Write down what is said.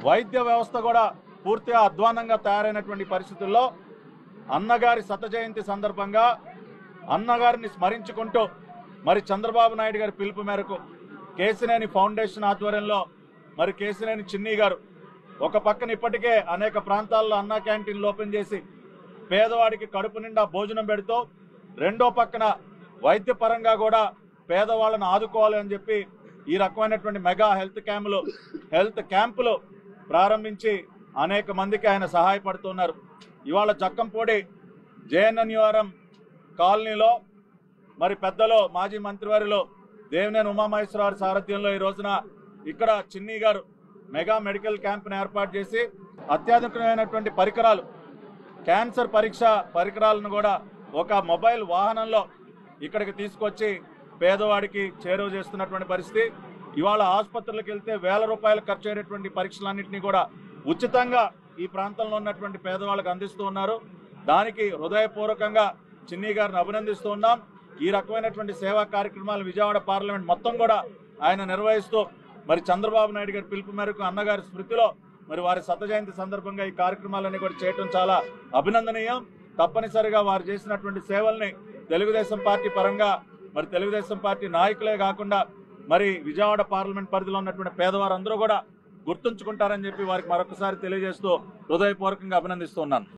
వైద్య వ్యవస్థ కూడా పూర్తిగా అధ్వానంగా తయారైనటువంటి పరిస్థితుల్లో అన్నగారి శత జయంతి సందర్భంగా అన్నగారిని స్మరించుకుంటూ మరి చంద్రబాబు నాయుడు గారి పిలుపు మేరకు కేసినేని ఫౌండేషన్ ఆధ్వర్యంలో మరి కేసినేని చిన్ని గారు ఒక పక్కన ఇప్పటికే అనేక ప్రాంతాల్లో అన్నా క్యాంటీన్లు ఓపెన్ చేసి పేదవాడికి కడుపు నిండా భోజనం పెడుతూ రెండో పక్కన వైద్య పరంగా కూడా పేదవాళ్ళను ఆదుకోవాలి అని చెప్పి ఈ రకమైనటువంటి మెగా హెల్త్ క్యాంపులు హెల్త్ క్యాంపులు ప్రారంభించి అనేక మందికి ఆయన సహాయపడుతున్నారు ఇవాళ జక్కంపూడి జేఎన్ఎన్యుఆర్ఎం కాలనీలో మరి పెద్దలు మాజీ మంత్రివారిలో దేవినేని ఉమామహేశ్వరరావు సారథ్యంలో ఈ రోజున ఇక్కడ చిన్ని గారు మెగా మెడికల్ క్యాంప్ను ఏర్పాటు చేసి అత్యాధునికమైనటువంటి పరికరాలు క్యాన్సర్ పరీక్ష పరికరాలను కూడా ఒక మొబైల్ వాహనంలో ఇక్కడికి తీసుకొచ్చి పేదవాడికి చేరువ చేస్తున్నటువంటి పరిస్థితి ఇవాళ ఆసుపత్రులకు వెళ్తే వేల రూపాయలు ఖర్చు అయ్యేటువంటి పరీక్షలన్నింటినీ కూడా ఉచితంగా ఈ ప్రాంతంలో ఉన్నటువంటి పేదవాళ్ళకు అందిస్తూ ఉన్నారు దానికి హృదయపూర్వకంగా చిన్ని గారిని అభినందిస్తూ ఉన్నాం ఈ రకమైనటువంటి సేవా కార్యక్రమాలు విజయవాడ పార్లమెంట్ మొత్తం కూడా ఆయన నిర్వహిస్తూ మరి చంద్రబాబు నాయుడు గారి పిలుపు మేరకు అన్నగారి స్మృతిలో మరి వారి శత జయంతి సందర్భంగా ఈ కార్యక్రమాలన్నీ కూడా చేయటం చాలా అభినందనీయం తప్పనిసరిగా వారు చేసినటువంటి సేవల్ని తెలుగుదేశం పార్టీ పరంగా మరి తెలుగుదేశం పార్టీ నాయకులే కాకుండా మరి విజయవాడ పార్లమెంట్ పరిధిలో ఉన్నటువంటి పేదవారందరూ కూడా గుర్తుంచుకుంటారని చెప్పి వారికి మరొకసారి తెలియజేస్తూ హృదయపూర్వకంగా అభినందిస్తున్నాను